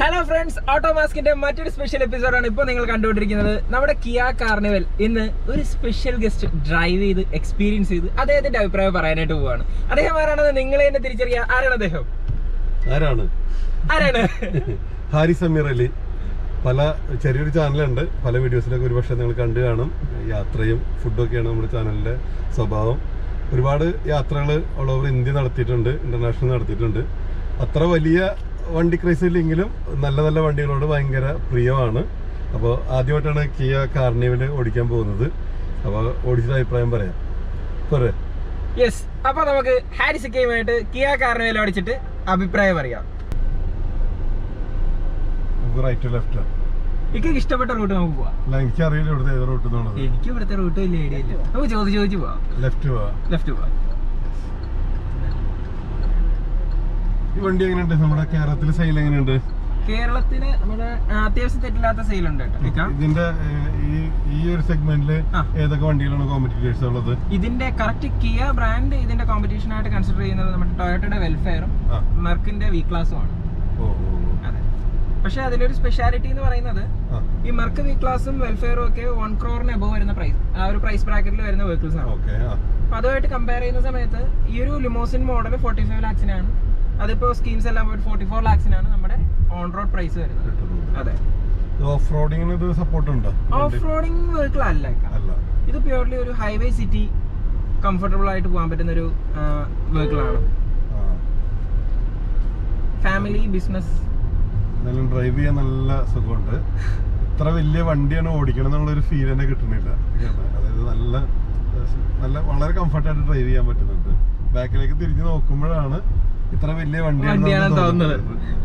Hello friends ഓട്ടോമാസ്കിന്റെ മറ്റൊരു special എപ്പിസോഡാണ് ഇപ്പോൾ നിങ്ങൾ കണ്ടുകൊണ്ടിരിക്കുന്നത് നമ്മുടെ കിയ കാർണിവൽ ഇന്ന് ഒരു സ്പെഷ്യൽ ഗസ്റ്റ് ഡ്രൈവ് ചെയ്ത് എക്സ്പീരിയൻസ് ചെയ്ത് അദ്ദേഹത്തിന്റെ അഭിപ്രായം പറയാനായിട്ട് പോവാണ് അദ്ദേഹം ആരാണെന്ന് നിങ്ങൾ തന്നെ തിരിച്ചറിയാം ആരാണ് അദ്ദേഹം ആരാണ് ആരാണ് ഹാരി സമീർ അലി പല ചെറിയൊരു ചാനലുണ്ട് പല വീഡിയോസിലൊക്കെ ഒരുപക്ഷെ നിങ്ങൾ കണ്ടു കാണും യാത്രയും ഫുഡൊക്കെയാണ് നമ്മുടെ ചാനലിൻ്റെ സ്വഭാവം ഒരുപാട് യാത്രകൾ ഓൾ ഓവർ ഇന്ത്യ നടത്തിയിട്ടുണ്ട് ഇന്റർനാഷണൽ നടത്തിയിട്ടുണ്ട് അത്ര വലിയ വണ്ടി ക്രൈസ് ഇല്ലെങ്കിലും നല്ല നല്ല വണ്ടികളോട് ഭയങ്കര പ്രിയമാണ് അപ്പോൾ ആദ്യമായിട്ടാണ് കിയ കാർണിവൽ ഓടിക്കാൻ പോകുന്നത് അപ്പോൾ ഓടിച്ചിട്ട് അഭിപ്രായം പറയാം പോരെ യെസ് അപ്പൊ നമുക്ക് ഹാരിസക്കയുമായിട്ട് കിയ കാർണിവൽ ഓടിച്ചിട്ട് അഭിപ്രായം അറിയാം നമുക്ക് റൈറ്റ് ലെഫ്റ്റ് എനിക്ക് ഇഷ്ടപ്പെട്ട റൂട്ട് നമുക്ക് പോവാം അല്ല എനിക്കറിയില്ല ഇവിടുത്തെ ഏത് റൂട്ട് എന്നുള്ളത് എനിക്ക് ഇവിടുത്തെ റൂട്ട് വലിയ ഐഡിയ ഇല്ല നമുക്ക് ചോദിച്ച് ചോദിച്ച് പോവാം ലെഫ്റ്റ് പോവാ ലെഫ്റ്റ് പോവാം ഈ വണ്ടി എങ്ങനെയുണ്ട് നമ്മുടെ കേരളത്തിൽ സെയിൽ എങ്ങനെയുണ്ട് കേരളത്തിന് നമ്മുടെ ആ, അത്യാവശ്യം തെറ്റില്ലാത്ത സെയിലുണ്ട് കേട്ടോ ഇക്ക. ഇതിന്റെ ഏഹ്, ഈ ഈ ഒരു സെഗ്മെന്റില് ആ. ഏതൊക്കെ വണ്ടികളാണ് കോമ്പറ്റീറ്റേഴ്സ് ഉള്ളത് ഇതിന്റെ കറക്റ്റ് കിയ ബ്രാൻഡ് ഇതിന്റെ കോമ്പറ്റീഷൻ ആയിട്ട് കൺസിഡർ ചെയ്യുന്നത് നമ്മുടെ ടൊയോട്ടയുടെ വെൽഫെയറും ആ. മെർക്കിന്റെ വി ക്ലാസ്സും ആണ് ഓ ഓ, ഓ. അതെ പക്ഷെ അതിലൊരു സ്പെഷ്യാലിറ്റി എന്ന് പറയുന്നത് ആ ഈ മെർക്ക് വി ക്ലാസ്സും വെൽഫെയറും ഒക്കെ വൺ ക്രോറിന് എബോ വരുന്ന പ്രൈസ് ആ ഒരു പ്രൈസ് ബ്രാക്കറ്റിൽ വരുന്ന വെഹിക്കിൾസ് ആണ് ഓക്കെ ആ അപ്പൊ അതുമായിട്ട് കമ്പയർ ചെയ്യുന്ന സമയത്ത് ഈ ഒരു ലിമോസിൻ മോഡൽ ഫോർട്ടി ഫൈവ് ലാക്സിനാണ് അതിപ്പോ സ്കീംസ് എല്ലാം പോയിട്ട് ഫോർട്ടി ഫോർ ലാക്സിനാണ് നമ്മുടെ ഓൺ റോഡ് പ്രൈസ് വരുന്നത് കിട്ടുന്നുണ്ട് അതെ ഓഫ് റോഡിങ്ങിന് ഇത് സപ്പോർട്ട് ഉണ്ടോ ഓഫ് റോഡിങ് വെഹിക്കിൾ അല്ല ഇക്ക. അല്ല ഇത് പ്യൂർലി ഒരു ഹൈവേ സിറ്റി കംഫർട്ടബിൾ ആയിട്ട് പോകാൻ പറ്റുന്ന ഒരു വെഹിക്കിൾ ആണ് ആ ഫാമിലി ബിസിനസ് എന്നാലും ഡ്രൈവ് ചെയ്യാൻ നല്ല സുഖമുണ്ട് ഇത്ര വലിയ വണ്ടിയാണ് ഓടിക്കണം എന്നുള്ളൊരു ഫീൽ തന്നെ കിട്ടുന്നില്ല ഇതാണ്. അതായത് നല്ല ഏഹ്, നല്ല വളരെ കംഫർട്ടായിട്ട് ഡ്രൈവ് ചെയ്യാൻ പറ്റുന്നുണ്ട് ബാക്കിലേക്ക് തിരിഞ്ഞ് നോക്കുമ്പോഴാണ് ഇത്ര വലിയ വണ്ടിയാണ് വണ്ടിയാണെന്ന് തോന്നുന്നത്.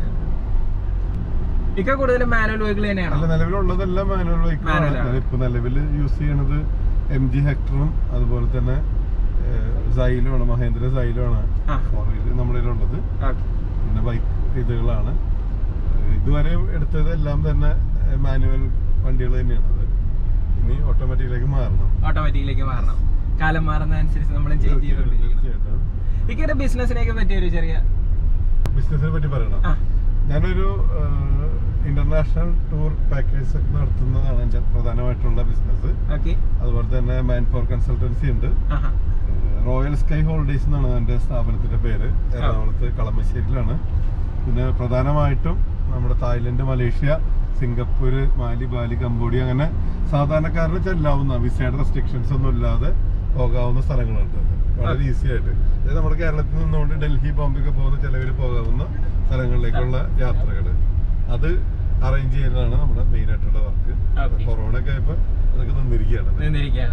ഇക്ക കൂടുതലും മാനുവൽ വെഹിക്കിൾ അല്ല തന്നെയാണ് നിലവിലുള്ളതെല്ലാം മാനുവൽ വെഹിക്കിളാണ് Manual ആണ്. ഇപ്പൊ നിലവിൽ യൂസ് ചെയ്യണത് എം ജി ഹെക്ടറും അതുപോലെ തന്നെ സൈലുമാണ് മഹേന്ദ്ര സൈലുമാണ് ആ. ഫോർ വീലർ നമ്മുടെ ഉള്ളത് പിന്നെ ബൈക്ക് ഇതുകളാണ് ഏഹ് ഇതുവരെ എടുത്തത് എല്ലാം തന്നെ മാനുവൽ വണ്ടികൾ തന്നെയാണ് അത് ഇനി ഓട്ടോമാറ്റിക്കിലേക്ക് മാറണം ഓട്ടോമാറ്റിക്കിലേക്ക് മാറണം കാലം മാറുന്ന അനുസരിച്ച് നമ്മൾ ചേഞ്ച് ചെയ്തുകൊണ്ടിരിക്കണം തീർച്ചയായിട്ടും ഇക്കയുടെ ബിസിനസ്സിനെയൊക്കെ പറ്റിയ ഒരു ചെറിയ ബിസിനസിനെ പറ്റി പറയണം ആ ഞാനൊരു ഇന്റർനാഷണൽ ടൂർ പാക്കേജ് ഒക്കെ നടത്തുന്നതാണ് എൻ്റെ പ്രധാനമായിട്ടുള്ള ബിസിനസ് ഓക്കെ അതുപോലെ തന്നെ മാൻ പവർ കൺസൾട്ടൻസി ഉണ്ട് ആഹാ റോയൽ സ്കൈ ഹോളിഡേയ്സ് എന്നാണ് എൻ്റെ സ്ഥാപനത്തിന്റെ പേര് എറണാകുളത്ത് കളമശ്ശേരിയിലാണ് പിന്നെ പ്രധാനമായിട്ടും നമ്മുടെ തായ്ലൻഡ് മലേഷ്യ സിംഗപ്പൂര് മാലി ബാലി കംബോഡിയ അങ്ങനെ സാധാരണക്കാരന് ചെല്ലാവുന്ന വിസയുടെ റെസ്ട്രിക്ഷൻസ് ഒന്നും ഇല്ലാതെ പോകാവുന്ന സ്ഥലങ്ങളുണ്ട് അത്. വളരെ ഈസി ആയിട്ട് അതായത് നമ്മുടെ കേരളത്തിൽ നിന്നുകൊണ്ട് ഡൽഹി ബോംബെയൊക്കെ പോകുന്ന ചിലവിൽ പോകാവുന്ന സ്ഥലങ്ങളിലേക്കുള്ള യാത്രകൾ അത് അറേഞ്ച് ചെയ്യുന്നതാണ് നമ്മുടെ മെയിൻ ആയിട്ടുള്ള വർക്ക് Okay. കൊറോണ ഒക്കെ ആയപ്പോൾ അതൊക്കെ നിന്നിരിക്കുകയാണ് നിന്നിരിക്കുകയാണ്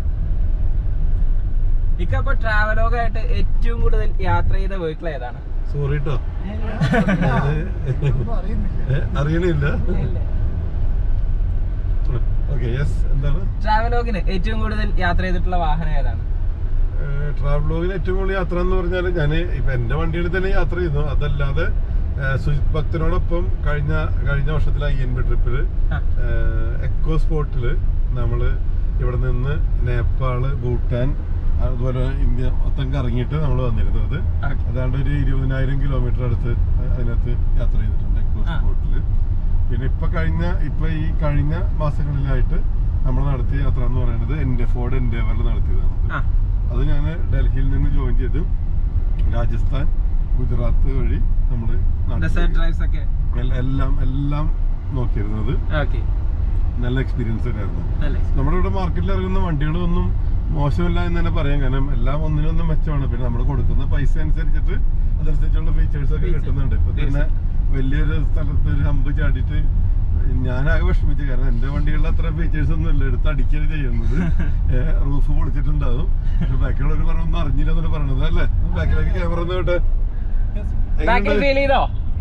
ഇക്ക ഇപ്പൊ ട്രാവലോഗായിട്ട് ഏറ്റവും കൂടുതൽ യാത്ര ചെയ്ത വെഹിക്കിൾ ഏതാണ് സോറി കേട്ടോ അറിയണില്ല ഓക്കെ യെസ് എന്താണ് ട്രാവലോഗിന് ഏറ്റവും കൂടുതൽ യാത്ര ചെയ്തിട്ടുള്ള വാഹനം ഏതാണ് ട്രാവലോഗിന് ഏറ്റവും കൂടുതൽ യാത്ര എന്ന് പറഞ്ഞാൽ ഞാൻ ഇപ്പൊ എന്റെ വണ്ടിയിൽ തന്നെ യാത്ര ചെയ്യുന്നു അതല്ലാതെ ഏഹ്, സുജിത് ഭക്തനോടൊപ്പം കഴിഞ്ഞ കഴിഞ്ഞ വർഷത്തിലെ ഐ എൻ ബി ട്രിപ്പിൽ ആ. എക്കോ സ്പോട്ടിൽ നമ്മൾ ഇവിടെ നിന്ന് നേപ്പാള് ഭൂട്ടാൻ അതുപോലെ ഇന്ത്യ മൊത്തം കറങ്ങിയിട്ട് നമ്മൾ വന്നിരുന്നത് Okay. അതാണ്ട് ഒരു ഇരുപതിനായിരം കിലോമീറ്റർ അടുത്ത് അതിനകത്ത് യാത്ര ചെയ്തിട്ടുണ്ട് എക്കോ ആ. സ്പോട്ടിൽ പിന്നെ ഇപ്പൊ കഴിഞ്ഞ ഇപ്പൊ ഈ കഴിഞ്ഞ മാസങ്ങളിലായിട്ട് നമ്മൾ നടത്തിയ യാത്ര എന്ന് പറയുന്നത് എന്റെ ഫോർഡ് എൻഡേവറിൽ നടത്തിയതാണ് ആ അത് ഞാൻ ഡൽഹിയിൽ നിന്ന് ജോയിൻ ചെയ്ത് രാജസ്ഥാൻ ഗുജറാത്ത് വഴി നമ്മൾ ഡെസേർട്ട് ഡ്രൈവ്സ് ഒക്കെ എല്ലാം എല്ലാം നോക്കിയിരുന്നത് ഓക്കെ നല്ല എക്സ്പീരിയൻസ് തന്നെയായിരുന്നു അല്ലേ നമ്മുടെ ഇവിടെ മാർക്കറ്റിൽ ഇറങ്ങുന്ന വണ്ടികളൊന്നും മോശമില്ല എന്ന് തന്നെ പറയാം കാരണം എല്ലാം ഒന്നിനൊന്നും മെച്ചമാണ് പിന്നെ നമ്മൾ കൊടുക്കുന്ന പൈസ അനുസരിച്ചിട്ട് അതനുസരിച്ചുള്ള ഫീച്ചേഴ്സ് ഒക്കെ Features. കിട്ടുന്നുണ്ട് ഇപ്പൊ തന്നെ വലിയൊരു സ്ഥലത്ത് ഒരു ഹമ്പ് ചാടിയിട്ട് ഞാനാകെ വിഷമിച്ചു കാരണം എന്റെ വണ്ടികളിൽ അത്ര ഫീച്ചേഴ്സ് ഒന്നും ഇല്ല എടുത്ത് അടിക്കുകയാണ് ചെയ്യുന്നത് റൂഫ് പൊളിച്ചിട്ടുണ്ടാവും പക്ഷെ ബാക്കിയുള്ളവർ പറഞ്ഞൊന്നും അറിഞ്ഞില്ല എന്നാണ് പറയണത് അല്ലേ ബാക്കിലേക്ക് ക്യാമറ ഒന്ന് വിട്ടെ ബാക്കിൽ ഫീൽ ചെയ്തോ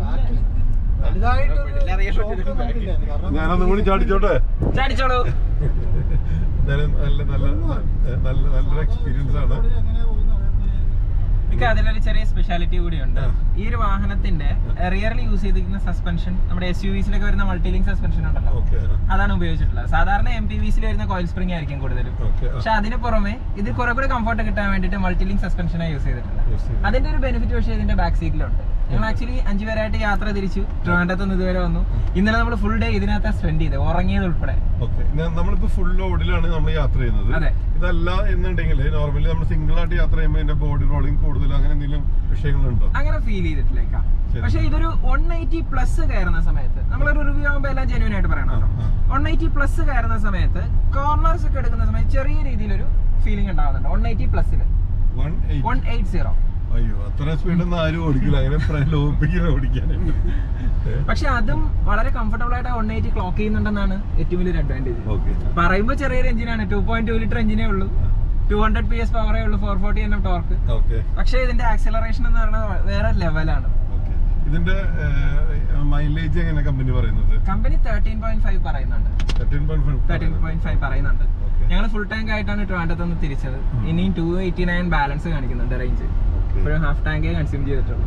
ഞാനൊന്നും കൂടി ചാടിച്ചോട്ടെ ചാടിച്ചോളൂ എന്തായാലും നല്ല നല്ല നല്ല നല്ലൊരു എക്സ്പീരിയൻസ് ആണ് എനിക്ക് അതിലൊരു ചെറിയ സ്പെഷ്യാലിറ്റി കൂടിയുണ്ട് ആ. ഈ ഒരു വാഹനത്തിന്റെ റിയറിൽ യൂസ് ചെയ്തിരിക്കുന്ന സസ്പെൻഷൻ നമ്മുടെ എസ് യു വിസിലൊക്കെ വരുന്ന മൾട്ടിലിങ്ക് സസ്പെൻഷൻ ഉണ്ടല്ലോ ഓക്കെ അതാണ് ഉപയോഗിച്ചിട്ടുള്ളത് സാധാരണ എം പി വിസിൽ വരുന്ന കോയിൽ സ്പ്രിംഗ് ആയിരിക്കും കൂടുതലും ഓക്കെ പക്ഷെ അതിന് പുറമെ ഇത് കുറെ കൂടി കംഫർട്ട് കിട്ടാൻ വേണ്ടിയിട്ട് മൾട്ടിലിങ്ക് സസ്പെൻഷനാണ് യൂസ് ചെയ്തിട്ടുള്ളത് യൂസ് ചെയ്തു. അതിന്റെ ഒരു ബെനിഫിറ്റ് പക്ഷേ ഇതിന്റെ ബാക്ക് സീറ്റിലുണ്ട് ഞങ്ങൾ ആക്ച്വലി അഞ്ചു പേരായിട്ട് യാത്ര തിരിച്ചു ട്രിവാൻഡ്രത്ത് നിന്ന് ഇതുവരെ വന്നു ഇന്നലെ നമ്മൾ ഫുൾ ഡേ ഇതിനകത്ത് സ്പെൻഡ് ചെയ്ത് ഉറങ്ങിയത് ഉൾപ്പെടെ ഓക്കെ നമ്മളിപ്പോ ഫുൾ ലോഡിലാണ് നമ്മൾ യാത്ര ചെയ്യുന്നത് അതെ. ഇതല്ല എന്നുണ്ടെങ്കിൽ നോർമലി നമ്മൾ സിംഗിൾ ആയിട്ട് യാത്ര ചെയ്യുമ്പോൾ എന്റെ ബോഡി റോളിംഗ് കൂടുതൽ അങ്ങനെ എന്തെങ്കിലും വിഷയങ്ങളുണ്ടോ അങ്ങനെ ഫീൽ ചെയ്തിട്ടില്ലേക്കാ ശരി. പക്ഷെ ഇതൊരു വൺ എയ്റ്റി പ്ലസ് കയറുന്ന സമയത്ത് നമ്മളൊരു റിവ്യൂ ആകുമ്പോൾ എല്ലാം ജെന്യൂൻ ആയിട്ട് പറയണം ആ, ആ. വൺ എയ്റ്റി പ്ലസ് കയറുന്ന സമയത്ത് കോർണേഴ്സ് ഒക്കെ എടുക്കുന്ന സമയത്ത് ചെറിയ രീതിയിലൊരു ഫീലിംഗ് ഉണ്ടാവുന്നുണ്ട് വൺ എയ്റ്റി പ്ലസിൽ one eight one eight zero അയ്യോ അത്ര സ്പീഡൊന്നും ആരും ഓടിക്കില്ല അങ്ങനെ ലോപ്പിക്കില്ല ഓടിക്കാനായിട്ട് പക്ഷെ അതും വളരെ കംഫർട്ടബിൾ ആയിട്ട് വൺ എയ്റ്റി ക്ലോക്ക് ചെയ്യുന്നുണ്ടെന്നാണ് ഏറ്റവും വലിയൊരു അഡ്വാൻറ്റേജ് ഓക്കെ പറയുമ്പോൾ ചെറിയൊരു എഞ്ചിനാണ് ടു പോയിന്റ് ടു ലിറ്റർ എഞ്ചിനേ ഉള്ളൂ ടു ഹൺഡ്രഡ് പി എസ് പവറേ ഉള്ളൂ four forty N M torque okay പക്ഷേ ഇതിന്റെ ആക്സലറേഷൻ എന്ന് പറയുന്നത് വേറെ ലെവലാണ് ഓക്കെ ഇതിന്റെ മൈലേജ് എങ്ങനെ കമ്പനി പറയുന്നത് കമ്പനി തേർട്ടീൻ പോയിന്റ് ഫൈവ് പറയുന്നുണ്ട് thirteen point thirteen point five പറയുന്നുണ്ട് ഓക്കെ ഞങ്ങൾ ഫുൾ ടാങ്ക് ആയിട്ടാണ് ട്രിവാൻഡ്രത്ത് നിന്ന് തിരിച്ചത് ഇനിയും ടു എയ്റ്റി നയൻ ബാലൻസ് കാണിക്കുന്നുണ്ട് റേഞ്ച് ഇപ്പോഴും ഹാഫ് ടാങ്കേ കൺസ്യൂം ചെയ്തിട്ടുള്ളൂ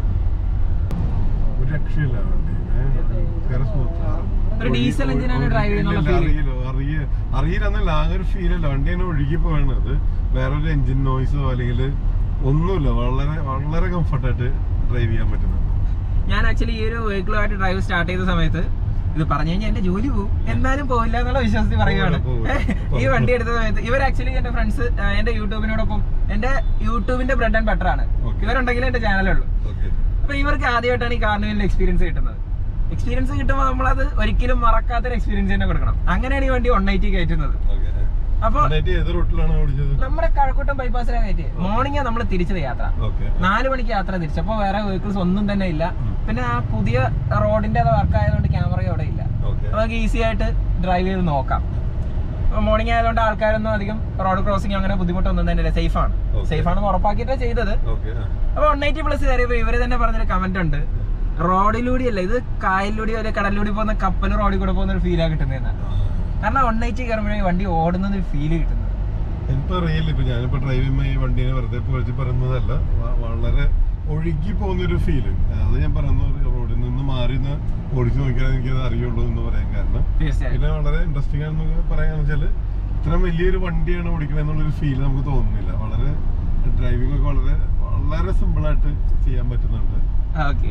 ഒരു രക്ഷയില്ല വണ്ടി ഭയങ്കര smooth ആണ്. ഒരു diesel engine ആണ് drive ചെയ്യുന്നുള്ള ഇല്ല, feel. അറിയില്ല അറിയ അറിയില്ലെന്നല്ല ആകെ ഒരു ഫീൽ അല്ല വണ്ടി അങ്ങനെ ഒഴുകി പോകണത് വേറൊരു എഞ്ചിൻ നോയ്സോ അല്ലെങ്കിൽ ഒന്നുമില്ല വളരെ വളരെ കംഫർട്ടായിട്ട് ഡ്രൈവ് ചെയ്യാൻ പറ്റുന്നുണ്ട് ഞാൻ ആക്ച്വലി ഈ ഒരു വെഹിക്കിളുമായിട്ട് ഡ്രൈവ് സ്റ്റാർട്ട് ചെയ്ത സമയത്ത് ഇത് പറഞ്ഞു കഴിഞ്ഞാൽ എന്റെ ജോലി പോകും എന്നാലും പോവില്ല എന്നുള്ള വിശ്വാസത്തിൽ പറയുകയാണ് പോവില്ല, പോവില്ല. ഈ വണ്ടി എടുത്ത സമയത്ത് ഇവർ ആക്ച്വലി എന്റെ ഫ്രണ്ട്സ് എന്റെ യൂട്യൂബിനോടൊപ്പം എന്റെ യൂട്യൂബിന്റെ ബ്രെഡ് ആൻഡ് ബട്ടർ ആണ് Okay. ഇവരുണ്ടെങ്കിൽ എന്റെ ചാനലുള്ളൂ ഓക്കെ അപ്പൊ ഇവർക്ക് ആദ്യമായിട്ടാണ് ഈ കാർണിവലിന്റെ എക്സ്പീരിയൻസ് കിട്ടുന്നത് എക്സ്പീരിയൻസ് കിട്ടുമ്പോൾ നമ്മളത് ഒരിക്കലും മറക്കാത്തൊരു എക്സ്പീരിയൻസ് തന്നെ കൊടുക്കണം അങ്ങനെയാണ് ഈ വണ്ടി വൺ നയൻറ്റി കയറ്റുന്നത് ഓക്കെ അപ്പൊ ഏത് റൂട്ടിലാണ് ഓടിച്ചത് നമ്മുടെ കഴക്കൂട്ടം ബൈപ്പാസിലാണ് കയറ്റി മോർണിംഗ് നമ്മൾ തിരിച്ചത് യാത്ര ഓക്കെ നാല് മണിക്ക് യാത്ര തിരിച്ചപ്പോ വേറെ വെഹിക്കിൾസ് ഒന്നും തന്നെ ഇല്ല ഉം. പിന്നെ ആ പുതിയ റോഡിന്റെ അത് വർക്ക് ആയതുകൊണ്ട് ക്യാമറയും അവിടെ ഇല്ല ഓക്കെ അപ്പൊ നമുക്ക് ഈസി ആയിട്ട് ഡ്രൈവ് ചെയ്ത് നോക്കാം മോർണിംഗ് ആയതുകൊണ്ട് ആൾക്കാരൊന്നും അധികം റോഡ് ക്രോസിംഗ് അങ്ങനെ ബുദ്ധിമുട്ടൊന്നും തന്നെ ഇല്ല സേഫ് ആണ് Okay. സേഫ് ആണെന്ന് ഉറപ്പാക്കിയിട്ടാണ് ചെയ്തത് ഓക്കെ അപ്പൊ വൺ എയ്റ്റി പ്ലസ് കയറിയപ്പോ ഇവര് തന്നെ പറഞ്ഞൊരു കമന്റ് ഉണ്ട് റോഡിലൂടെയല്ല ഇത് കായലിലൂടെയോ അല്ലെങ്കിൽ കടലിലൂടെ പോകുന്ന കപ്പൽ റോഡിൽ കൂടെ പോകുന്ന ഒരു ഫീലാണ് കിട്ടുന്നതെന്ന് കാരണം വൺ എയ്റ്റി കയറുമ്പോഴേ വണ്ടി ഓടുന്ന ഒരു ഫീല് കിട്ടുന്നത് എനിക്കിപ്പോ അറിയില്ല ഇപ്പൊ ഞാനിപ്പോ ഡ്രൈവ് ചെയ്യുമ്പോൾ ഈ വണ്ടീനെ വെറുതെ പൊളിച്ച് പറയുന്നതല്ല വ- വളരെ ഒഴുകി പോകുന്നൊരു ഫീല് അത് ഞാൻ പറയുന്നു റോഡിൽ നിന്ന് മാറി നിന്ന് ഓടിച്ചു നോക്കിയാൽ എനിക്കത് അറിയുള്ളൂ എന്ന് പറയാൻ കാരണം തീർച്ചയായും പിന്നെ വളരെ ഇൻട്രസ്റ്റിംഗ് ആണെന്ന് പറയാന്ന് വെച്ചാല് ഇത്ര വലിയൊരു വണ്ടിയാണ് ഓടിക്കുന്നത് എന്നുള്ളൊരു ഫീൽ നമുക്ക് തോന്നുന്നില്ല വളരെ ഡ്രൈവിംഗ് ഒക്കെ വളരെ വളരെ സിമ്പിൾ ആയിട്ട് ചെയ്യാൻ പറ്റുന്നുണ്ട് ഓക്കെ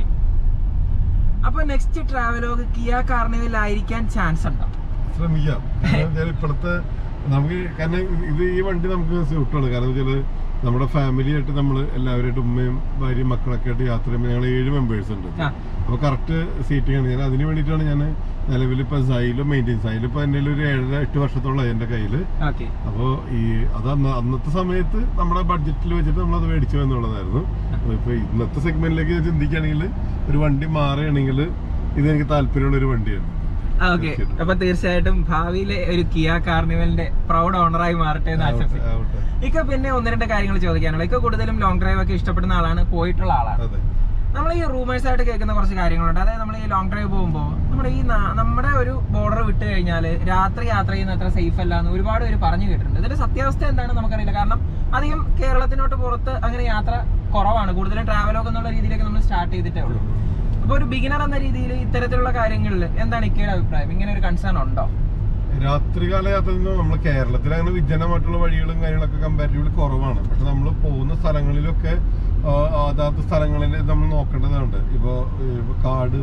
അപ്പൊ നെക്സ്റ്റ് ട്രാവലോഗ് കിയ കാർണിവൽ ആയിരിക്കാൻ ചാൻസ് ഉണ്ടോ ശ്രമിക്കാം കാരണം വെച്ചാൽ ഇപ്പോഴത്തെ നമുക്ക് കാരണം ഇത് ഈ വണ്ടി നമുക്ക് സ്യൂട്ടാണ് കാരണം വെച്ചാൽ നമ്മുടെ ഫാമിലി ആയിട്ട് നമ്മൾ എല്ലാവരുമായിട്ട് ഉമ്മയും ഭാര്യയും മക്കളൊക്കെ ആയിട്ട് യാത്ര ചെയ്യുമ്പോൾ ഞങ്ങൾ ഏഴ് മെമ്പേഴ്സ് ഉണ്ട് ആ. അപ്പോൾ കറക്റ്റ് സീറ്റിംഗ് ആണ് ഞാൻ അതിന് വേണ്ടിയിട്ടാണ് ഞാൻ നിലവിൽ ഇപ്പം സൈലും മെയിൻറ്റെയിൻ സൈലും ഇപ്പം എൻ്റെ ഒരു ഏഴര എട്ട് വർഷത്തോളം എൻ്റെ കയ്യിൽ ഓക്കെ അപ്പോൾ ഈ അത് അന്ന് അന്നത്തെ സമയത്ത് നമ്മുടെ ബഡ്ജറ്റിൽ വെച്ചിട്ട് നമ്മൾ അത് മേടിച്ചു എന്നുള്ളതായിരുന്നു അപ്പോൾ ഇപ്പോൾ ഇന്നത്തെ സെഗ്മെന്റിലേക്ക് ചിന്തിക്കുകയാണെങ്കിൽ ഒരു വണ്ടി മാറുകയാണെങ്കിൽ ഇത് എനിക്ക് താല്പര്യമുള്ള ഒരു വണ്ടിയാണ് ഓക്കെ അപ്പൊ തീർച്ചയായിട്ടും ഭാവിയിലെ ഒരു കിയ കാർണിവലിന്റെ പ്രൗഡ് ഓണറായി മാറട്ടെ എന്ന് ആശംസിക്കുന്നു ആവട്ടെ. ഇക്ക പിന്നെ ഒന്ന് രണ്ട് കാര്യങ്ങൾ ചോദിക്കാനുള്ള ഇക്ക കൂടുതലും ലോങ് ഡ്രൈവ് ഒക്കെ ഇഷ്ടപ്പെടുന്ന ആളാണ് പോയിട്ടുള്ള ആളാണ് അതെ നമ്മൾ ഈ റൂമേഴ്സ് ആയിട്ട് കേൾക്കുന്ന കുറച്ച് കാര്യങ്ങളുണ്ട് അതായത് നമ്മൾ ഈ ലോങ് ഡ്രൈവ് പോകുമ്പോൾ നമ്മുടെ ഈ നാ- നമ്മുടെ ഒരു ബോർഡർ വിട്ട് കഴിഞ്ഞാൽ രാത്രി യാത്ര ചെയ്യുന്ന അത്ര സേഫ് അല്ല എന്ന് ഒരുപാട് പേര് പറഞ്ഞു കേട്ടിട്ടുണ്ട് ഇതിന്റെ സത്യാവസ്ഥ എന്താണെന്ന് നമുക്കറിയില്ല കാരണം അധികം കേരളത്തിനോട്ട് പുറത്ത് അങ്ങനെ യാത്ര കുറവാണ് കൂടുതലും ട്രാവലോഗ് എന്നുള്ള രീതിയിലേക്ക് നമ്മൾ സ്റ്റാർട്ട് ചെയ്തിട്ടേ ഉള്ളൂ അപ്പോൾ ഒരു ബിഗിനർ എന്ന രീതിയിൽ ഇത്തരത്തിലുള്ള കാര്യങ്ങളിൽ എന്താണ് ഇക്കയുടെ അഭിപ്രായം ഇങ്ങനെ ഒരു കൺസേൺ ഉണ്ടോ രാത്രികാല യാത്ര നമ്മൾ കേരളത്തിൽ അങ്ങനെ വിജനമായിട്ടുള്ള വഴികളും കാര്യങ്ങളൊക്കെ കമ്പാരിറ്റീവ്ലി കുറവാണ് പക്ഷെ നമ്മൾ പോകുന്ന സ്ഥലങ്ങളിലൊക്കെ ആ, അതാത് സ്ഥലങ്ങളിൽ നമ്മൾ നോക്കേണ്ടതുണ്ട് ഇപ്പോൾ കാട്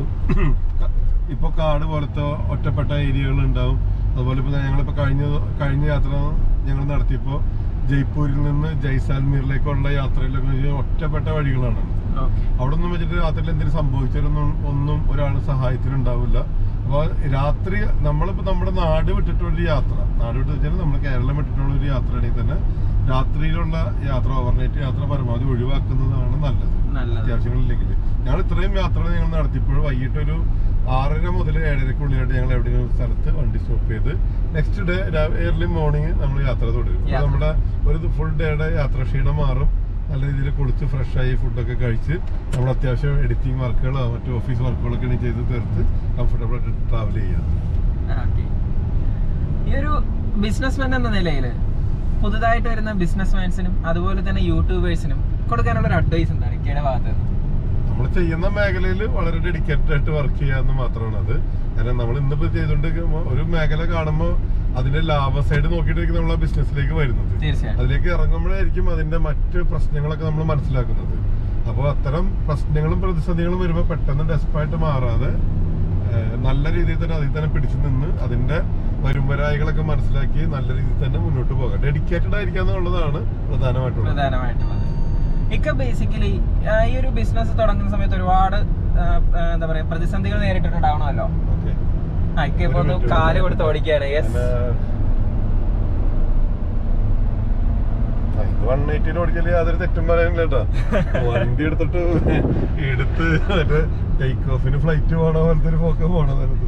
ഇപ്പോൾ കാട് പോലത്തെ ഒറ്റപ്പെട്ട ഏരിയകൾ ഉണ്ടാവും അതുപോലെ ഇപ്പോൾ ഞങ്ങളിപ്പോൾ കഴിഞ്ഞ കഴിഞ്ഞ യാത്ര ഞങ്ങൾ നടത്തിയപ്പോൾ ജയ്പൂരിൽ നിന്ന് ജയ്സാൽമീറിലേക്കുള്ള യാത്രയിലൊക്കെ ഒറ്റപ്പെട്ട വഴികളാണ് ഓക്കെ അവിടെ ഒന്നും വെച്ചിട്ട് രാത്രിയിൽ എന്തെങ്കിലും സംഭവിച്ചാലൊന്നും ഒന്നും ഒരാൾ സഹായത്തിനുണ്ടാവില്ല അപ്പോൾ രാത്രി നമ്മളിപ്പോൾ നമ്മുടെ നാട് വിട്ടിട്ടുള്ള ഒരു യാത്ര നാട് വിട്ട് വെച്ചാൽ നമ്മൾ കേരളം വിട്ടിട്ടുള്ള ഒരു യാത്രയാണെങ്കിൽ തന്നെ രാത്രിയിലുള്ള യാത്ര ഓവർനൈറ്റ് യാത്ര പരമാവധി ഒഴിവാക്കുന്നതാണ് നല്ലത് നല്ലത് അത്യാവശ്യങ്ങളില്ലെങ്കിൽ ഞങ്ങൾ ഇത്രയും യാത്രകൾ ഞങ്ങൾ നടത്തിയപ്പോൾ വൈകിട്ട് ഒരു ആറര മുതൽ ഏഴരക്കുള്ളിലായിട്ട് ഞങ്ങൾ എവിടെയെങ്കിലും ഒരു സ്ഥലത്ത് വണ്ടി സ്റ്റോപ്പ് ചെയ്ത് നെക്സ്റ്റ് ഡേ ഏർലി മോർണിംഗ് നമ്മൾ യാത്ര തുടരും അപ്പോൾ യാത്ര. നമ്മുടെ ഒരു ഫുൾ ഡേയുടെ യാത്ര ക്ഷീണം മാറും നല്ല രീതിയിൽ കുളിച്ച് ഫ്രഷ് ആയി ഫുഡൊക്കെ കഴിച്ച് നമ്മൾ അത്യാവശ്യം എഡിറ്റിംഗ് വർക്കുകളോ മറ്റു ഓഫീസ് വർക്കുകളൊക്കെ ഇനി ചെയ്ത് തീർത്ത് കംഫർട്ടബിൾ ആയിട്ട് ട്രാവൽ ചെയ്യാം ഓക്കെ ഈ ഒരു ബിസിനസ്മാൻ എന്ന നിലയിൽ പുതുതായിട്ട് വരുന്ന ബിസിനസ്മാൻസിനും അതുപോലെ തന്നെ യൂട്യൂബേഴ്സിനും കൊടുക്കാനുള്ള ഒരു അഡ്വൈസ് എന്താണ് ഇക്കയുടെ ഭാഗത്ത് നിന്ന്? നമ്മൾ ചെയ്യുന്ന മേഖലയിൽ വളരെ ഡെഡിക്കേറ്റഡ് ആയിട്ട് വർക്ക് ചെയ്യാന്ന് മാത്രമാണ് അത് കാരണം നമ്മൾ ഇന്നിപ്പോ ചെയ്തുകൊണ്ടിരിക്കുമ്പോൾ ഒരു മേഖല കാണുമ്പോൾ അതിന്റെ ലാഭ സൈഡ് നോക്കിയിട്ടായിരിക്കും നമ്മൾ ആ ബിസിനസ്സിലേക്ക് വരുന്നത് തീർച്ചയായും അതിലേക്ക് ഇറങ്ങുമ്പോഴായിരിക്കും അതിന്റെ മറ്റ് പ്രശ്നങ്ങളൊക്കെ നമ്മൾ മനസ്സിലാക്കുന്നത് അപ്പോൾ അത്തരം പ്രശ്നങ്ങളും പ്രതിസന്ധികളും വരുമ്പോൾ പെട്ടെന്ന് ഡെസ്പായിട്ട് മാറാതെ ഏഹ്, നല്ല രീതിയിൽ തന്നെ അതിൽ തന്നെ പിടിച്ചു നിന്ന് അതിന്റെ വരുംവരായികളൊക്കെ മനസ്സിലാക്കി നല്ല രീതിയിൽ തന്നെ മുന്നോട്ട് പോകാം ഡെഡിക്കേറ്റഡ് ആയിരിക്കുക എന്നുള്ളതാണ് പ്രധാനമായിട്ടുള്ളത് പ്രധാനമായിട്ടുള്ളത് ഇക്ക ബേസിക്കലി ഈ ഒരു ബിസിനസ് തുടങ്ങുന്ന സമയത്ത് ഒരുപാട് ആ, ആ, എന്താ പറയാ പ്രതിസന്ധികൾ നേരിട്ടിട്ടുണ്ടാവണമല്ലോ ഓക്കെ ആ ഇക്ക ഇപ്പൊ ഒന്ന് ഒരു minute. കാല് കൊടുത്ത് ഓടിക്കുകയാണ് യെസ് വൺ എയ്റ്റിയിൽ ഓടിക്കല് യാതൊരു തെറ്റും പറയാനില്ല കേട്ടോ വണ്ടി എടുത്തിട്ട് എടുത്ത് മറ്റേ ടേക്ക് ഓഫിന് ഫ്ലൈറ്റ് പോണ പോലത്തെ ഒരു പോക്ക് പോണ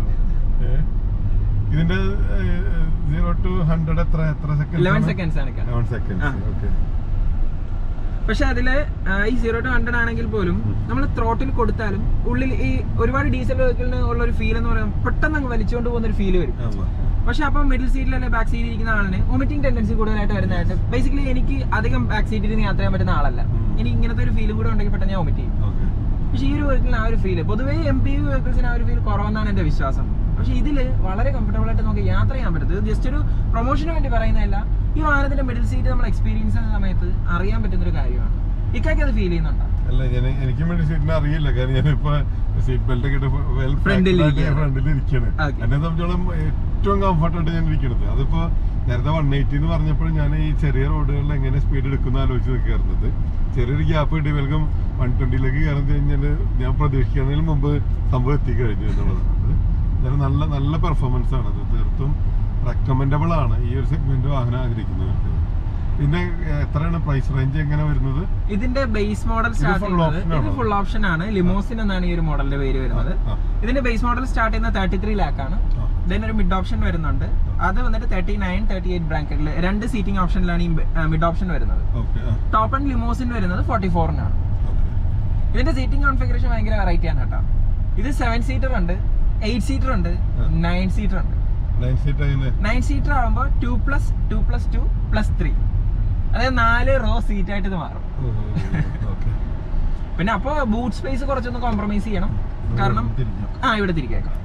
ഇതിന്റെ സീറോ ടു ഹൺഡ്രഡ് എത്ര എത്ര ലെവൻ സെക്കൻഡ് സെക്കൻഡ്സ് ആണ് ഇക്ക. ലെവൻ സെക്കൻഡ് ആ. ഓക്കെ പക്ഷെ അതില് ആ, ഈ സീറോ ടു ഹൺഡ്രഡ് ആണെങ്കിൽ പോലും നമ്മൾ ത്രോട്ടിൽ കൊടുത്താലും ഉള്ളിൽ ഈ ഒരുപാട് ഡീസൽ വെഹിക്കിളിന് ഉള്ള ഒരു ഫീൽ എന്ന് പറയുമ്പോൾ പെട്ടെന്ന് അങ്ങ് വലിച്ചുകൊണ്ട് പോകുന്ന ഒരു ഫീൽ വരും പക്ഷെ അപ്പൊ മിഡിൽ സീറ്റിൽ അല്ലെ ബാക്ക് സീറ്റിൽ ഇരിക്കുന്ന ആളിന് വൊമിറ്റിംഗ് ടെൻഡൻസി കൂടുതലായിട്ട് വരുന്നതായിട്ട് ബേസിക്കലി എനിക്ക് അധികം ബാക്ക് സീറ്റിൽ നിന്ന് യാത്ര ചെയ്യാൻ പറ്റുന്ന ആളല്ല ഉം. ഇനി ഇങ്ങനത്തെ ഒരു ഫീലും കൂടെ ഉണ്ടെങ്കിൽ പെട്ടെന്ന് ഞാൻ വൊമിറ്റ് ചെയ്യും ഓക്കെ പക്ഷേ ഈ ഒരു വെഹിക്കിളിന് ആ ഒരു ഫീല് പൊതുവേ എം പി യു വെഹിക്കിൾസിന് ആ ഒരു ഫീൽ കുറവെന്നാണ് എന്റെ വിശ്വാസം പക്ഷെ ഇതില് വളരെ കംഫർട്ടബിൾ ആയിട്ട് നമുക്ക് യാത്ര ചെയ്യാൻ പറ്റും ഇത് ജസ്റ്റ് ഒരു പ്രൊമോഷന് വേണ്ടി പറയുന്നതല്ല ഈ വാഹനത്തിന്റെ മിഡിൽ സീറ്റ് നമ്മൾ എക്സ്പീരിയൻസ് ചെയ്യുന്ന സമയത്ത് അറിയാൻ പറ്റുന്ന ഒരു കാര്യമാണ് ഇക്കാക്ക് അത് ഫീൽ ചെയ്യുന്നുണ്ടോ അല്ല ഞാൻ എനിക്കും വേണ്ടി സീറ്റിനെ അറിയില്ല കാരണം ഞാനിപ്പോ സീറ്റ് ബെൽറ്റ് ഒക്കെ ഇട്ട് വെൽ Front ൽ ഇരിക്കുകയാണ്. ഫ്രണ്ടിൽ ഇരിക്കാണ് Okay. എന്നെ സംബന്ധിച്ചോളം ഏറ്റവും കംഫർട്ട് ആയിട്ട് ഞാൻ ഇരിക്കുന്നത് അതിപ്പോ നേരത്തെ വൺ എയ്റ്റി എന്ന് പറഞ്ഞപ്പോൾ ഞാൻ ഈ ചെറിയ റോഡുകളിൽ എങ്ങനെ സ്പീഡ് എടുക്കുന്ന ആലോചിച്ച് നിൽക്കാറുള്ളത് ചെറിയൊരു ഗ്യാപ്പ് കിട്ടിയവൽക്കും വൺ ട്വന്റിയിലേക്ക് കയറി കഴിഞ്ഞാൽ ഞാൻ പ്രതീക്ഷിക്കുന്നതിന് മുമ്പ് സംഭവം എത്തിക്കഴിഞ്ഞു എന്നുള്ളതാണ് എന്തായാലും നല്ല നല്ല പെർഫോമൻസ് ആണ് അത് തീർത്തും റെക്കമെൻഡബിൾ ആണ് ഈ ഒരു സെഗ്മെന്റ് വാഹനം ആഗ്രഹിക്കുന്നവർക്ക് പിന്നെ ഏഹ്, എത്രയാണ് പ്രൈസ് റേഞ്ച് എങ്ങനെ വരുന്നത് ഇതിന്റെ ബേസ് മോഡൽ ഇത് സ്റ്റാർട്ട് full ചെയ്യുന്നത് option ഇത് ആണോ? ഫുൾ ഓപ്ഷൻ ആണ് ലിമോസിൻ എന്നാണ് ഈ ഒരു മോഡലിന്റെ പേര് വരുന്നത് ആ, ഇതിന്റെ ബേസ് മോഡൽ സ്റ്റാർട്ട് ചെയ്യുന്നത് തേർട്ടി ത്രീ ലാക്ക് ആണ് ആ. ദെൻ ഒരു മിഡ് ഓപ്ഷൻ വരുന്നുണ്ട് അത് വന്നിട്ട് തേർട്ടി നയൻ തേർട്ടി എയ്റ്റ് ബ്രാക്കറ്റിൽ രണ്ട് സീറ്റിംഗ് ഓപ്ഷനിലാണ് ഈ മിഡ് ഓപ്ഷൻ വരുന്നത് ഓക്കെ ആ ടോപ്പ് ആൻഡ് ലിമോസിൻ വരുന്നത് ഫോർട്ടി ഫോറിനാണ് ഓക്കെ ഇതിന്റെ സീറ്റിംഗ് കോൺഫിഗറേഷൻ ഭയങ്കര വെറൈറ്റി ആണ് കേട്ടോ ഇത് സെവൻ സീറ്റർ ഉണ്ട് എയ്റ്റ് സീറ്റർ ഉണ്ട് ആ. നയൻ സീറ്റർ ഉണ്ട് നയൻ സീറ്റ് അതിന് നയൻ സീറ്റർ ആകുമ്പോൾ two plus two plus two plus three അതായത് നാല് റോ സീറ്റ് ആയിട്ട് ഇത് മാറും ഓക്കെ പിന്നെ അപ്പോൾ ബൂട്ട് സ്പേസ് കുറച്ചൊന്ന് കോംപ്രമൈസ് ചെയ്യണം കാരണം ആ ഇവിടെ തിരിക്കേക്കാം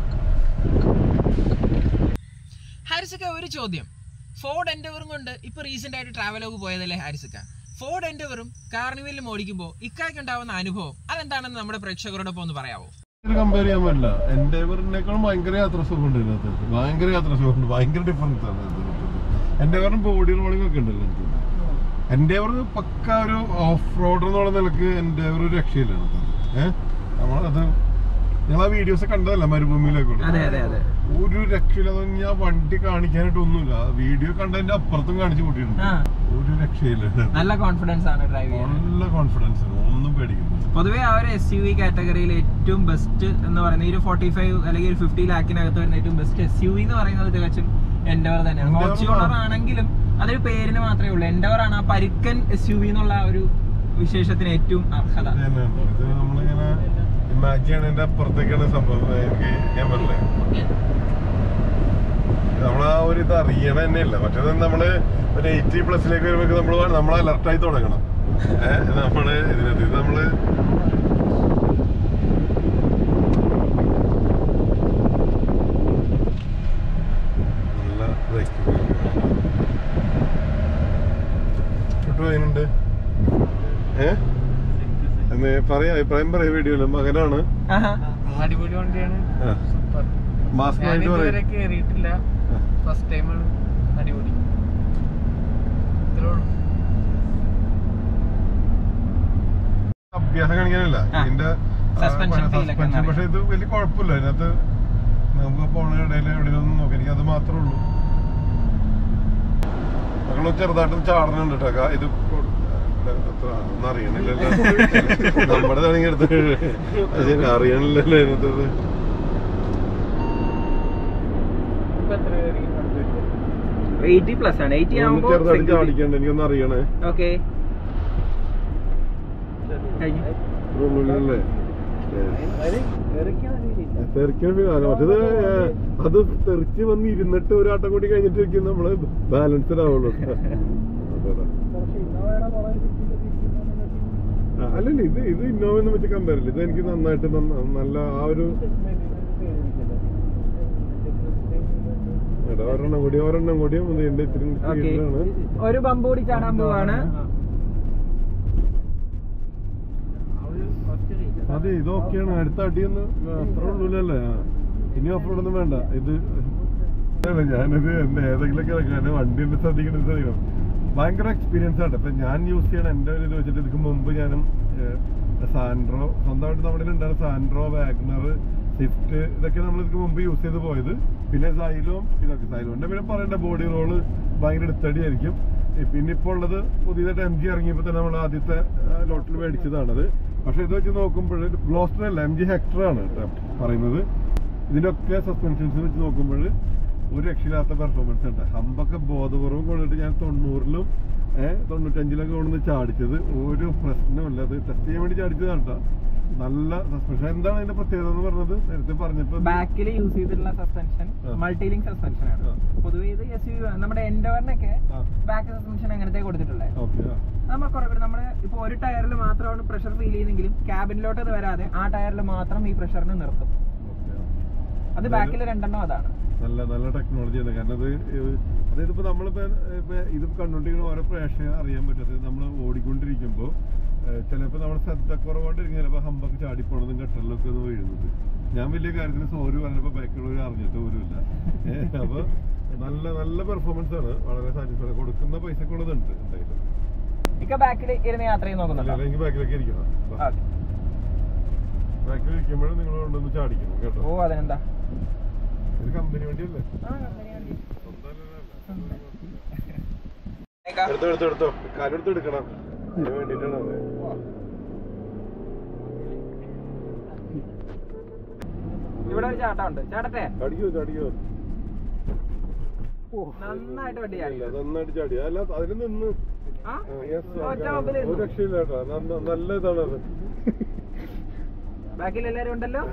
ഹാരിസക്ക ഒരു ചോദ്യം ഫോർഡ് എൻഡവറും കൊണ്ട് ഇപ്പൊ റീസെന്റ് ആയിട്ട് ട്രാവലോഗ് പോയതല്ലേ ഹാരിസക്ക ഫോർഡ് എൻഡവറും കാർണിവലിലും ഓടിക്കുമ്പോൾ ഇക്കായ്ക്ക് ഉണ്ടാവുന്ന അനുഭവം അതെന്താണെന്ന് നമ്മുടെ പ്രേക്ഷകരോടൊപ്പം ഒന്ന് പറയാവോ കമ്പയർ ചെയ്യാൻ പറ്റില്ല എൻഡേവറിനേക്കാളും ഭയങ്കര യാത്ര സുഖമുണ്ട് ഇതിനകത്ത് ഭയങ്കര യാത്ര സുഖമുണ്ട് ഭയങ്കര ഡിഫറൻസ് ആണ് എൻഡേവറിന് ബോഡി റോളിംഗ് ഒക്കെ ഉണ്ടല്ലോ എനിക്ക് എൻഡേവർ പക്ക ഒരു ഓഫ് റോഡർ എന്നുള്ള നിലക്ക് എൻഡേവർ ഒരു രക്ഷയില്ലാണ് ഏഹ് നമ്മളത് ഞങ്ങൾ ആ വീഡിയോസ് കണ്ടതല്ല മരുഭൂമിയിലൊക്കെ അതെ അതെ അതെ ഒരു രക്ഷയില്ലാതെ ഞാൻ വണ്ടി കാണിക്കാനായിട്ട് ഒന്നുമില്ല വീഡിയോ കണ്ടതിന്റെ അപ്പുറത്തും കാണിച്ചു കൂട്ടിയിട്ടുണ്ട് ആ ഒരു രക്ഷയില്ല നല്ല കോൺഫിഡൻസ് ആണ് ഡ്രൈവ് ചെയ്യാൻ നല്ല കോൺഫിഡൻസ് ഒന്നും പേടിക്കുന്നു പൊതുവെ ആ ഒരു എസ് യു വി കാറ്റഗറിയിൽ ഏറ്റവും ബെസ്റ്റ് എന്ന് പറയുന്നത് ഈ ഒരു ഫോർട്ടി ഫൈവ് അല്ലെങ്കിൽ ഒരു ഫിഫ്റ്റി ലാക്കിനകത്ത് വരുന്ന ഏറ്റവും ബെസ്റ്റ് എസ് യു വി എന്ന് പറയുന്നത് തികച്ചും എൻഡവർ തന്നെയാണ് Endeavour ഫോർച്യൂണർ ആണെങ്കിലും അതൊരു പേരിന് മാത്രമേ ഉള്ളൂ എൻഡവർ ആണ് ആ പരുക്കൻ എസ് യു വി എന്നുള്ള ആ ഒരു വിശേഷത്തിന് ഏറ്റവും അർഹത ഇത് തന്നെയാണ്. ഇത് നമ്മളിങ്ങനെ ഇമാജിൻ ചെയ്യണതിന്റെ അപ്പുറത്തേക്കാണ് സംഭവം എനിക്ക് ഞാൻ പറഞ്ഞേ നമ്മൾ ആ ഒരു ഇത് അറിയണ തന്നെയല്ല മറ്റേത് നമ്മള് ഒരു എയ്റ്റി പ്ലസിലേക്ക് വരുമ്പോൾ നമ്മൾ നമ്മൾ അലർട്ടായി തുടങ്ങണം ഏഹ് നമ്മള് ഇതിനകത്ത് ഇത് നമ്മള് നല്ല ബ്രേക്കിംഗ് ചുട്ടു അതിനുണ്ട് ഏഹ് എന്ന് പറയാ അഭിപ്രായം പറയാ വീഡിയോയില് മകനാണ് ആഹാ. അടിപൊളി വണ്ടിയാണ് ആ. സൂപ്പർ മാസ്ക് ഞാൻ ആയിട്ട് ഇതുവരെ പറയും കേറിയിട്ടില്ല ഫസ്റ്റ് ടൈമാണ് അടിപൊളി ഇത്രേ ഉള്ളൂ അഭ്യാസം കാണിക്കാനല്ല ആ. ഇതിന്റെ Suspension feel ഒക്കെ സസ്പെൻഷൻ ഒന്ന് പക്ഷെ ഇത് വലിയ കുഴപ്പമില്ല അതിനകത്ത് നമുക്ക് പോണ ഇടയിൽ എവിടെയൊന്നും നോക്കാം എനിക്ക് അത് മാത്രമേ ഉള്ളൂ മക്കള് ചെറുതായിട്ട് ചാടനുണ്ട് കേട്ടോ ഇത് കൊ- അത്ര ഒന്നും അറിയണില്ലല്ലോ നമ്മുടെ താണെങ്കിൽ എടുത്ത് അത് ശരി അറിയണില്ലല്ലോ അതിനകത്തത് ഇപ്പൊ എത്ര കയറി 80 പ്ലസ് ആണ് എയ്റ്റി ഒന്ന് ആകുമ്പോൾ ചെറുതായിട്ട് ചാടിക്കണ്ട എനിക്കൊന്ന് അറിയണേ ഓക്കെ കഴിഞ്ഞു ഉള്ളിലല്ലേ തെറിക്കാൻ ഫീലാണ് മറ്റേത് ഏഹ്, അത് തെറിച്ച് വന്ന് ഇരുന്നിട്ട് ഒരു ആട്ടം കൂടി കഴിഞ്ഞിട്ട് നമ്മള് ബാലൻസ്ഡ് ആവുള്ളൂ അതെടാ. ആ, അല്ലല്ല ഇത് ഇത് ഇന്നോവന്ന് വെച്ച് കമ്പയർ ഇല്ല ഇത് എനിക്ക് നന്നായിട്ട് നന്ന- നല്ല ആ ഒരു എടാ ഒരെണ്ണം കൂടി ഒരെണ്ണം കൂടി ഇതിന്റെ ഇത്തിരി ഓക്കെ സ്പീഡിലാണ് ഒരു ബമ്പ് കൂടി ചാടാൻ പോവാണ് അതെ ഇതൊക്കെയാണ് അടുത്ത അടിയൊന്ന് അത്ര ഉള്ളൂലല്ലേ ആ. ഇനി ഓഫ് റോഡൊന്നും വേണ്ട ഇത് അല്ല, ഞാനിത് എന്റെ ഏതെങ്കിലുമൊക്കെ ഇറക്കാൻ വണ്ടി ഉണ്ട് ശ്രദ്ധിക്കണം ശ്രദ്ധിക്കണം ഭയങ്കര എക്സ്പീരിയൻസ് ആണ് ഇപ്പൊ ഞാൻ യൂസ് ചെയ്യണ എന്റെ ഒരു ഇത് വെച്ചിട്ട് ഇതിക്ക് മുമ്പ് ഞാനും ഏഹ്, സാൻഡ്രോ സ്വന്തമായിട്ട് നമ്മുടെ ഉണ്ടായിരുന്ന സാൻഡ്രോ വാഗ്നർ സ്വിഫ്റ്റ് ഇതൊക്കെ നമ്മൾ ഇതിക്ക് മുമ്പ് യൂസ് ചെയ്ത് പോയത് പിന്നെ സൈലോം ഇതൊക്കെ സൈലോന്റെ പിന്നെ പറയണ്ട ബോഡി റോള് ഭയങ്കര എടുത്തടിയായിരിക്കും ഈ പിന്നെ ഇപ്പോൾ ഉള്ളത് പുതിയതായിട്ട് എം ജി ഇറങ്ങിയപ്പോൾ തന്നെ നമ്മൾ ആദ്യത്തെ ലോട്ടിൽ മേടിച്ചതാണത് പക്ഷെ ഇത് വെച്ച് നോക്കുമ്പോൾ ഗ്ലോസ്റ്റർ അല്ല എം ജി ഹെക്ടർ ആണ് കേട്ടോ പറയുന്നത് ഇതിനൊക്കെ സസ്പെൻഷൻസ് വെച്ച് നോക്കുമ്പോൾ ഒരു രക്ഷയില്ലാത്ത പെർഫോമൻസ് ഉണ്ട് ഹമ്പൊക്കെ ബോധപൂർവ്വം കൊണ്ടിട്ട് ഞാൻ തൊണ്ണൂറിലും ഏഹ് തൊണ്ണൂറ്റഞ്ചിലൊക്കെ കൊണ്ടുവന്ന് ചാടിച്ചത് ഒരു പ്രശ്നമില്ല അത് ടെസ്റ്റ് ചെയ്യാൻ വേണ്ടി ചാടിച്ചതാണ് കേട്ടോ നല്ല സസ്പെൻഷൻ എന്താണ് അതിന്റെ പ്രത്യേകത എന്ന് പറഞ്ഞത് നേരത്തെ പറഞ്ഞപ്പോ ബാക്കിൽ യൂസ് ചെയ്തിട്ടുള്ള സസ്പെൻഷൻ ആ. മൾട്ടിലിങ്ക് സസ്പെൻഷൻ ആണ് ആ. പൊതുവെ ഇത് എസ് യു നമ്മുടെ എൻഡോറിനൊക്കെ ആ ബാക്ക് സസ്പെൻഷൻ അങ്ങനത്തെ കൊടുത്തിട്ടുള്ളത് ഓക്കെ ആ നമ്മൾ കുറെ കൂടി നമ്മുടെ ഇപ്പൊ ഒരു ടയറിൽ മാത്രമാണ് പ്രഷർ ഫീൽ ചെയ്യുന്നെങ്കിലും ക്യാബിനിലോട്ട് അത് വരാതെ ആ ടയറിൽ മാത്രം ഈ പ്രഷറിന് നിർത്തും ഓക്കെ അത് ബാക്കിൽ രണ്ടെണ്ണം അതാണ് നല്ല നല്ല ടെക്നോളജി ആണ് കാരണം അത് ഏഹ് അതായത് ഇപ്പൊ നമ്മളിപ്പോ ഇപ്പൊ ഇത് കണ്ടോണ്ടിരിക്കുന്ന ഓരോ പ്രേക്ഷകർ അറിയാൻ പറ്റും അതായത് നമ്മൾ ഓടിക്കൊണ്ടിരിക്കുമ്പോൾ ചിലപ്പോൾ നമ്മൾ ശ്രദ്ധക്കുറവുകൊണ്ടിരിക്കും ചിലപ്പോൾ ഹമ്പൊക്കെ ചാടിപ്പോണതും ഗട്ടറിലൊക്കെ ഒന്ന് വീഴുന്നത് ഞാൻ വലിയ കാര്യത്തിന് സോറി പറഞ്ഞപ്പോൾ ബാക്കിയുള്ളവർ അറിഞ്ഞിട്ട് പോലുമില്ല ഏഹ് അപ്പൊ നല്ല നല്ല പെർഫോമൻസ് ആണ് വളരെ സാറ്റിസ്ഫൈഡ് കൊടുക്കുന്ന പൈസക്കുള്ളതുണ്ട് എന്തായാലും ഇക്ക ബാക്കിൽ ഇരുന്ന് യാത്ര ചെയ്ത് നോക്കുന്നുണ്ടോ അല്ലെങ്കിൽ ബാക്കിലേക്ക് ഇരിക്കണം ഓക്കേ. ബാക്കിൽ ഇരിക്കുമ്പോഴും നിങ്ങൾ കൊണ്ടൊന്ന് ചാടിക്കണം കേട്ടോ ഓ അതിനെന്താ ഇത് കമ്പനി വണ്ടിയല്ലേ ആ, അങ്ങനെയാണ്. ഇക്ക, എടുത്തോ എടുത്തോ എടുത്തോ കാലെടുത്ത് എടുക്കണം അതിന് വേണ്ടിട്ടാണ് അത് ഇവിടെ ഒരു ചാട്ടമുണ്ട് ചാടത്തെ ചാടിക്കോ ചാടിക്കോ നന്നായിട്ട് വണ്ടി ഇല്ല, ചാടി നന്നായിട്ട് ചാടി അല്ല അതിൽ നിന്ന് ആ ആ, yes, ഒറ്റ ആ, മുമ്പിൽ ഒരു നിന്നു. രക്ഷയില്ല കേട്ടോ നന്ന- നല്ല ഇതാണ് അത് ബാക്കിൽ എല്ലാരും ഉണ്ടല്ലോ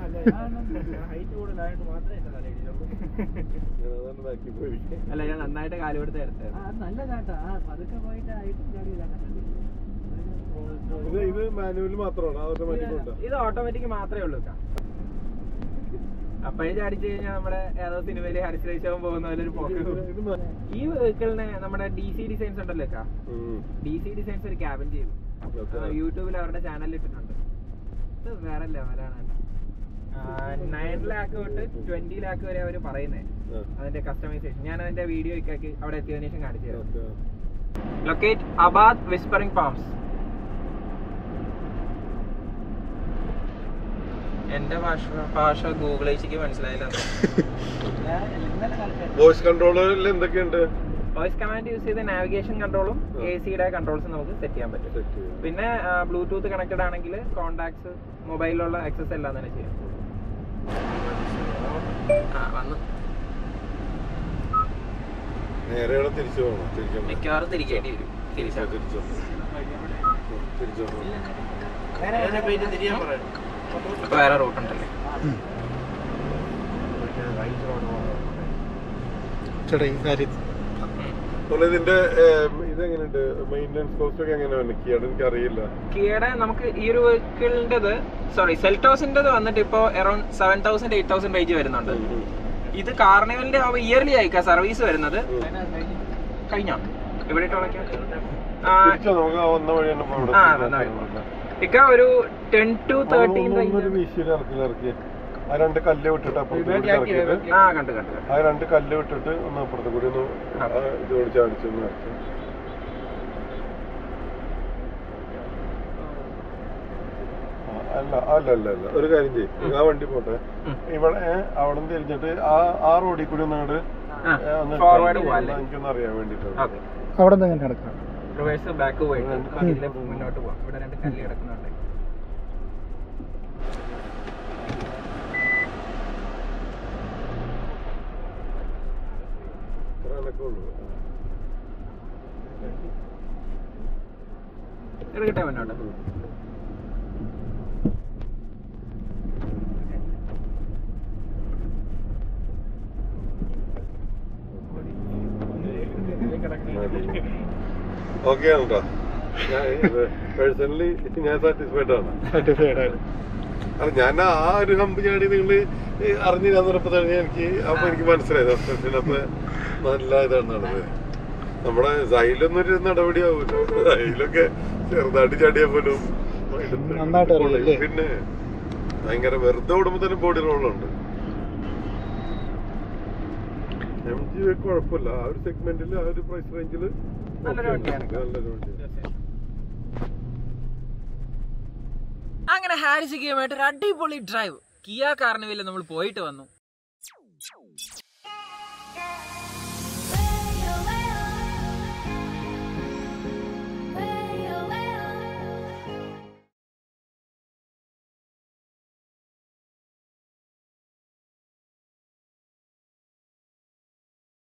ഞാൻ അതാണ് ബാക്കിൽ പോയിരിക്കും അല്ല ഞാൻ നന്നായിട്ട് കാലുകൊടുത്ത് എടുത്തത് ഇത് ഇത് മാനുവൽ മാത്രമാണ് ഓട്ടോമാറ്റിക് ഉണ്ടോ ഇത് ഓട്ടോമാറ്റിക് മാത്രമേ ഉള്ളൂ ഇക്ക. അപ്പോഴേ ചാടിച്ചു കഴിഞ്ഞാൽ നമ്മുടെ ഏതോ സിനിമയില് ഹരിശ്രേഷവും പോകുന്ന പോലെ ഒരു പോക്ക് ഇത് ഇത് മാ- ഈ വെഹിക്കിളിന് നമ്മുടെ ഡി സി ഡിസൈൻസ് ഉണ്ടല്ലോ ഇക്ക ഉം. ഡി സി ഡിസൈൻസ് ഒരു ക്യാബിൻ ചെയ്തു Okay. ആ, യൂട്യൂബിൽ അവരുടെ ചാനലിൽ ഇട്ടിട്ടുണ്ട് ഇത് വേറെ ലെവലാണ് നയൻ ലാക്ക് തൊട്ട് ട്വന്റി ലാക്ക് വരെ അവർ പറയുന്നത് ആ, അതിന്റെ കസ്റ്റമൈസേഷൻ ഞാൻ അതിന്റെ വീഡിയോ ഇക്കാക്കി അവിടെ എത്തിയതിനു ശേഷം കാണിച്ചു തരാം okay. Locate Abad Whispering Palms എന്റെ ഭാഷ ഭാഷ ഗൂഗിളേച്ചിക്ക് മനസ്സിലായില്ല വോയിസ് കൺട്രോളിൽ എന്തൊക്കെയുണ്ട് വോയിസ് കമാൻഡ് യൂസ് ചെയ്ത് നാവിഗേഷൻ കൺട്രോളും ആ. എ സിയുടെ കൺട്രോൾസും നമുക്ക് സെറ്റ് ചെയ്യാൻ പറ്റും സെറ്റ് ചെയ്യാം പിന്നെ ബ്ലൂടൂത്ത് കണക്റ്റഡ് ആണെങ്കിൽ കോണ്ടാക്ട്സ് മൊബൈലിലുള്ള ആക്സസ് എല്ലാം തന്നെ ചെയ്യാം ആ വന്നു നേരെ ഇവിടെ തിരിച്ചു പോകണം തിരിക്കണം മിക്കവാറും തിരിക്കേണ്ടി വരും തിരിച്ചാ തിരിച്ചോ തിരിച്ചോ ഇപ്പൊ വേറെ റൂട്ട് ഉണ്ടല്ലേ ചേട്ടാ ഈ കാര്യം അതുപോലെ ഇതിന്റെ ഏം, ഇതെങ്ങനെയുണ്ട് മെയിൻ്റെനൻസ് കോസ്റ്റ് ഒക്കെ എങ്ങനെയാണ് കിയാണ് എനിക്ക് അറിയില്ല കിയയുടെ നമുക്ക് ഈ ഒരു വെഹിക്കിളിൻ്റെത് സോറി സെൽറ്റോസിൻ്റെത് വന്നിട്ട് ഇപ്പോൾ around seven thousand eight thousand range വരുന്നുണ്ട് ഇത് കാർണിവലിന്റെ ആവുമ്പോൾ ഇയർലി ആയിക്കാ സർവീസ് വരുന്നത് കഴിഞ്ഞോ ഇവിടെ ഇട്ട് ഉണക്കാം. ആ, തിരിച്ചോ നമുക്ക് ആ വന്ന വഴി തന്നെ പോകാം. ഇവിടെ ആ, തിരിച്ച് വന്ന വഴി. നോക്കാം. ഇക്ക ഒരു ടെൻ ടു തേർട്ടീൻ ഒന്ന് ഒരു വീശിയിൽ ഇറക്കി ഇറക്കി ആ രണ്ട് കല്ല് വിട്ടിട്ട് അപ്പുറത്ത് കൂടി ഇറക്കിയിട്ട് ആ കണ്ടു കണ്ടു കണ്ടു ആ രണ്ട് കല്ല് വിട്ടിട്ട് ഒന്ന് അപ്പുറത്ത് കൂടി ഒന്ന് ആ. ആ ഇതോട് ചാടിച്ചൊന്ന് ഇറക്കി ആ, അല്ല അല്ല അല്ല അല്ല ഒരു കാര്യം ചെയ്യും ആ വണ്ടി പോട്ടെ ഉം. ഇവിടെ അവിടെ നിന്ന് തിരിഞ്ഞിട്ട് ആ ആ റോഡിൽ കൂടി ഒന്ന് അങ്ങോട്ട് ആ, ഏ, ഒന്ന് forward ഇട്ടാ പോവാം അല്ലേ? എനിക്കൊന്ന് അറിയാൻ വേണ്ടിട്ടാണ് ഓക്കെ അവിടെ നിന്ന് എങ്ങനെ കിടക്കാം റിവേഴ്സ് ബാക്ക് പോയിട്ട് രണ്ട് നമുക്ക് ഇതിലെ മുന്നോട്ട് പോവാം ഇവിടെ രണ്ട് കല്ല് കിടക്കുന്നുണ്ട് ഇത്ര അനക്കമുള്ളൂ. എടുക്കട്ടെ മുന്നോട്ട് ഓക്കെ ആണ് കേട്ടോ പേഴ്സണലി ഞാൻ സാറ്റിസ്ഫൈഡ് ആണ് അല്ല ഞാൻ ആ ഒരു ഹമ്പ് ചാടി നിങ്ങൾ അറിഞ്ഞില്ല പറഞ്ഞപ്പോ തന്നെ എനിക്ക് അപ്പൊ എനിക്ക് മനസ്സിലായി സസ്പെൻഷനൊക്കെ നല്ല ഇതാണ് നടന്നത് നമ്മുടെ സൈലൊന്നും ഒരു നടപടി ആവൂല സൈലൊക്കെ ചെറുതായിട്ട് ചാടിയാ പോലും എടുത്ത് നന്നായിട്ട് അറിയില്ലേ? പിന്നെ ഭയങ്കര വെറുതെ ഓടുമ്പോ തന്നെ ബോഡി റോളുണ്ട് എം ജി കുഴപ്പമില്ല ആ ഒരു സെഗ്മെന്റിൽ ആ ഒരു പ്രൈസ് റേഞ്ചിൽ നല്ലൊരു വണ്ടിയാണ്. നല്ലൊരു വണ്ടിയാണ് അങ്ങനെ ഹാരിസിക്കുമായിട്ട് ഒരു അടിപൊളി ഡ്രൈവ് കിയ കാർണിവലിൽ നമ്മൾ പോയിട്ട് വന്നു